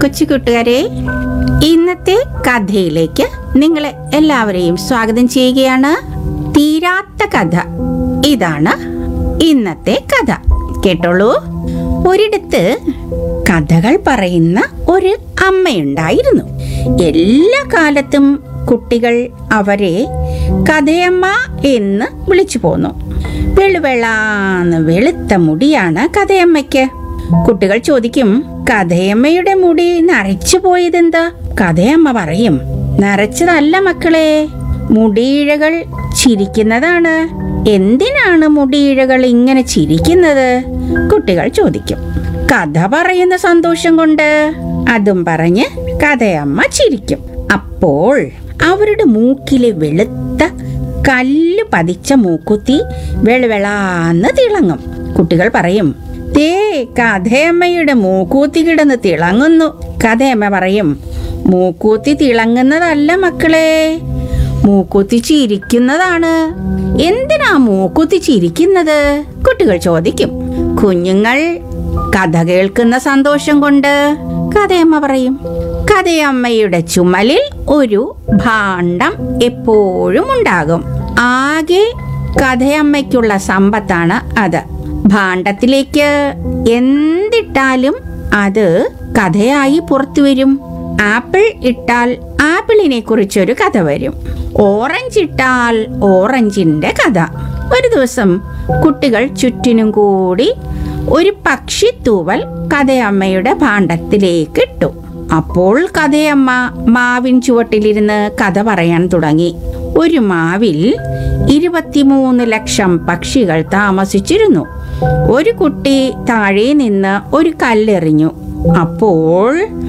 കൊച്ചു കൂട്ടുകാരെ ഇന്നത്തെ കഥയിലേക്ക് നിങ്ങളെ എല്ലാവരെയും സ്വാഗതം ചെയ്യുകയാണ് തീരാത്ത കഥ ഇതാണ് ഇന്നത്തെ കഥ കേട്ടോളൂ ഒരിടത്ത് കഥകൾ പറയുന്ന ഒരു അമ്മയുണ്ടായിരുന്നു എല്ലാ കാലത്തും കുട്ടികൾ അവരെ കഥയമ്മ എന്ന് വിളിച്ചു പോന്നു വെളുവെളാന്ന് വെളുത്ത മുടിയാണ് കഥയമ്മയ്ക്ക് കുട്ടികൾ ചോദിക്കും കഥയമ്മയുടെ മുടി നരച്ചു പോയതെന്താ കഥയമ്മ പറയും നരച്ചതല്ല മക്കളെ മുടിയിഴകൾ ചിരിക്കുന്നതാണ് എന്തിനാണ് മുടിയിഴകൾ ഇങ്ങനെ ചിരിക്കുന്നത് കുട്ടികൾ ചോദിക്കും കഥ പറയുന്ന സന്തോഷം കൊണ്ട് അതും പറഞ്ഞ് കഥയമ്മ ചിരിക്കും അപ്പോൾ അവരുടെ മൂക്കിലെ വെളുത്ത കല്ല് പതിച്ച മൂക്കുത്തി വെളുവെളാന്ന് തിളങ്ങും കുട്ടികൾ പറയും തേ കഥയമ്മയുടെ മൂക്കൂത്തി കിടന്ന് തിളങ്ങുന്നു കഥയമ്മ പറയും മൂക്കൂത്തി തിളങ്ങുന്നതല്ല മക്കളെ മൂക്കുത്തി ചിരിക്കുന്നതാണ് എന്തിനാ മൂക്കുത്തി ചിരിക്കുന്നത് കുട്ടികൾ ചോദിക്കും കുഞ്ഞുങ്ങൾ കഥ കേൾക്കുന്ന സന്തോഷം കൊണ്ട് കഥയമ്മ പറയും കഥയമ്മയുടെ ചുമലിൽ ഒരു ഭാണ്ഡം എപ്പോഴും ഉണ്ടാകും ആകെ കഥയമ്മയ്ക്കുള്ള സമ്പത്താണ് അത് ഭാണ്ഡത്തിലേക്ക് എന്തിട്ടാലും അത് കഥയായി പുറത്തു വരും ആപ്പിൾ ഇട്ടാൽ ആപ്പിളിനെ കുറിച്ചൊരു കഥ വരും ഓറഞ്ച് ഇട്ടാൽ ഓറഞ്ചിന്റെ കഥ ഒരു ദിവസം കുട്ടികൾ ചുറ്റിനും കൂടി ഒരു പക്ഷിത്തൂവൽ കഥയമ്മയുടെ ഭാണ്ഡത്തിലേക്ക് ഇട്ടു അപ്പോൾ കഥയമ്മ മാവിൻ ചുവട്ടിലിരുന്ന് കഥ പറയാൻ തുടങ്ങി ഒരു മാവിൽ ഇരുപത്തിമൂന്ന് ലക്ഷം പക്ഷികൾ താമസിച്ചിരുന്നു ഒരു കുട്ടി താഴെ നിന്ന് ഒരു കല്ലെറിഞ്ഞു അപ്പോൾ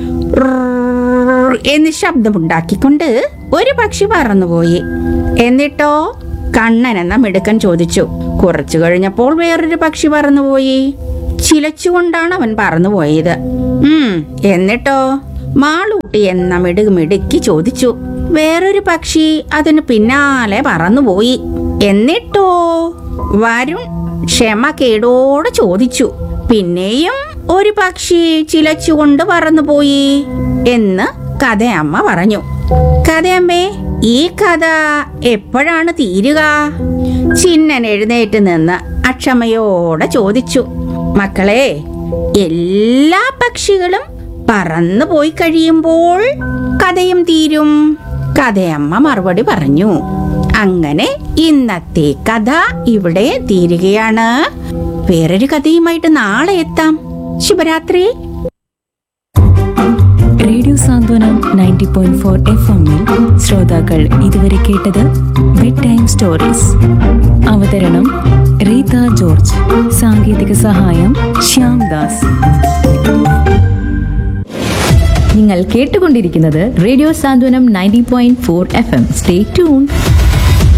റുർ എന്ന് ശബ്ദമുണ്ടാക്കിക്കൊണ്ട് ഒരു പക്ഷി പറന്നുപോയി എന്നിട്ടോ കണ്ണൻ എന്ന മിടുക്കൻ ചോദിച്ചു കുറച്ചു കഴിഞ്ഞപ്പോൾ വേറൊരു പക്ഷി പറന്നുപോയി ചിലച്ചുകൊണ്ടാണ് അവൻ പറന്നുപോയത് ഉം എന്നിട്ടോ മാളൂട്ടി എന്ന മിടുക് മിടുക്കി ചോദിച്ചു വേറൊരു പക്ഷി അതിന് പിന്നാലെ പറന്നുപോയി എന്നിട്ടോ വരുൺ ക്ഷമ കേടോടെ ചോദിച്ചു പിന്നെയും ഒരു പക്ഷി ചിലച്ചുകൊണ്ട് പറന്നുപോയി എന്ന് കഥയമ്മ പറഞ്ഞു കഥയമ്മേ ഈ കഥ എപ്പോഴാണ് തീരുക ചിന്നൻ എഴുന്നേറ്റ് നിന്ന് അക്ഷമയോടെ ചോദിച്ചു മക്കളെ എല്ലാ പക്ഷികളും പറന്നു പോയി കഴിയുമ്പോൾ കഥയും തീരും കഥയമ്മ മറുപടി പറഞ്ഞു അങ്ങനെ ഇന്നത്തെ കഥ ഇവിടെ തീരുകയാണ് വേറൊരു കഥയുമായിട്ട് നാളെ എത്താം ശുഭരാത്രി radio Santhwanam ninety point four F എമ്മിൽ ശ്രോതാക്കൾ ഇതുവരെ കേട്ടത് ബെഡ് ടൈം സ്റ്റോറീസ് അവതരണം റീത ജോർജ് സാങ്കേതിക സഹായം ശ്യാം ദാസ് നിങ്ങൾ കേട്ടുകൊണ്ടിരിക്കുന്നത് radio Santhwanam ninety point four F M stay tune